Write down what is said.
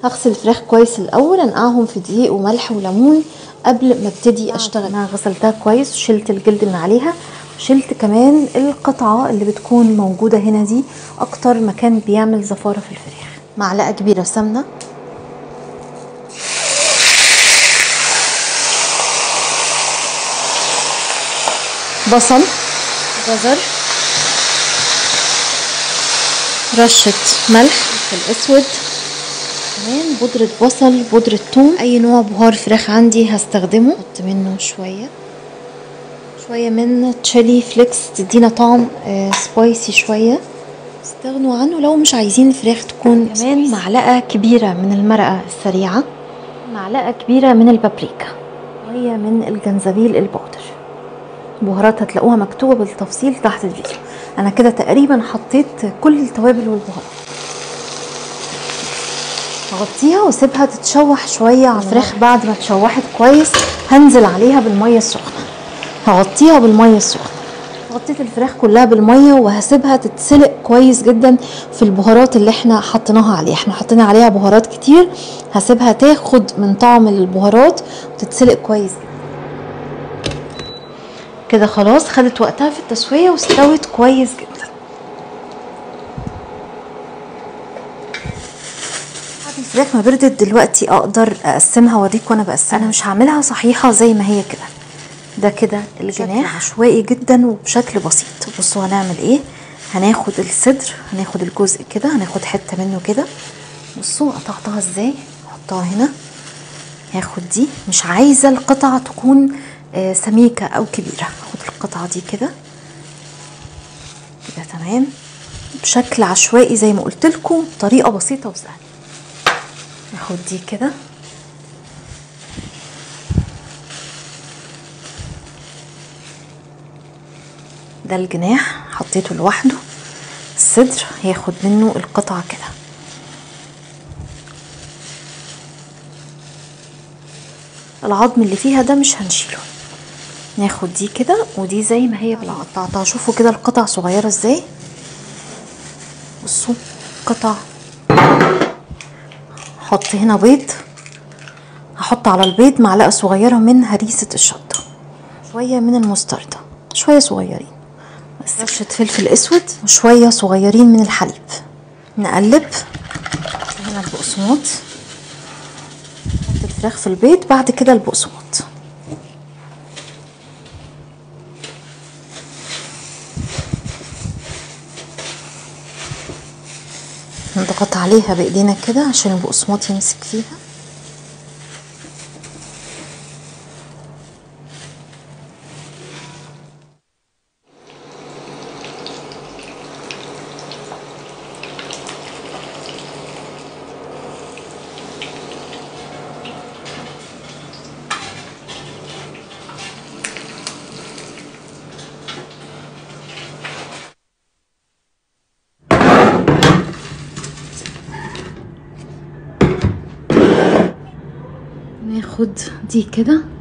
هغسل الفراخ كويس الاول انقعهم في دقيق وملح وليمون قبل ما ابتدي اشتغل انا غسلتها كويس وشلت الجلد من عليها شلت كمان القطعه اللي بتكون موجوده هنا دي اكتر مكان بيعمل زفاره في الفراخ معلقه كبيره سمنه بصل جزر رشة ملح في الأسود كمان بودرة بصل بودرة ثوم أي نوع بهار فراخ عندي هستخدمه أحط منه شوية شوية من تشيلي فليكس تدينا طعم آه سبايسي شوية استغنوا عنه لو مش عايزين الفراخ تكون كمان معلقة كبيرة من المرقة السريعة معلقة كبيرة من البابريكا شوية من الجنزبيل البودر بهارات هتلاقوها مكتوبة بالتفصيل تحت الفيديو انا كده تقريبا حطيت كل التوابل والبهارات هغطيها واسيبها تتشوح شويه على الفراخ بعد ما اتشوحت كويس هنزل عليها بالميه السخنه هغطيها بالميه السخنه غطيت الفراخ كلها بالميه وهسيبها تتسلق كويس جدا في البهارات اللي احنا حطيناها عليها احنا حطينا عليها بهارات كتير هسيبها تاخد من طعم البهارات وتتسلق كويس جدا كده خلاص خدت وقتها في التسويه واستوت كويس جدا بعد الفراخ ما بردت دلوقتي اقدر اقسمها اوريك وانا بقسمها انا مش هعملها صحيحه زي ما هي كده ده كده الجناح عشوائي جدا وبشكل بسيط بصوا هنعمل ايه هناخد الصدر هناخد الجزء كده هناخد حته منه كده بصوا قطعتها ازاي احطها هنا هاخد دي مش عايزه القطعه تكون آه سميكه او كبيره هاخد القطعه دي كده كده تمام بشكل عشوائي زي ما قلت لكم بطريقه بسيطه وسهله هاخد دي كده ده الجناح حطيته لوحده الصدر هياخد منه القطعة كده العظم اللي فيها ده مش هنشيله ناخد دي كده ودي زي ما هي بالقطعتها شوفوا كده القطع صغيرة ازاي بصوا قطع احط هنا بيض هحط على البيض معلقة صغيرة من هريسة الشطة شوية من المستردة شوية صغيرين بس رشة فلفل اسود وشوية صغيرين من الحليب نقلب هنا البقسماط نحط الفراخ في البيض بعد كده البقسماط نضغط عليها بايدينا كده عشان البقسماط يمسك فيها ناخد دي كده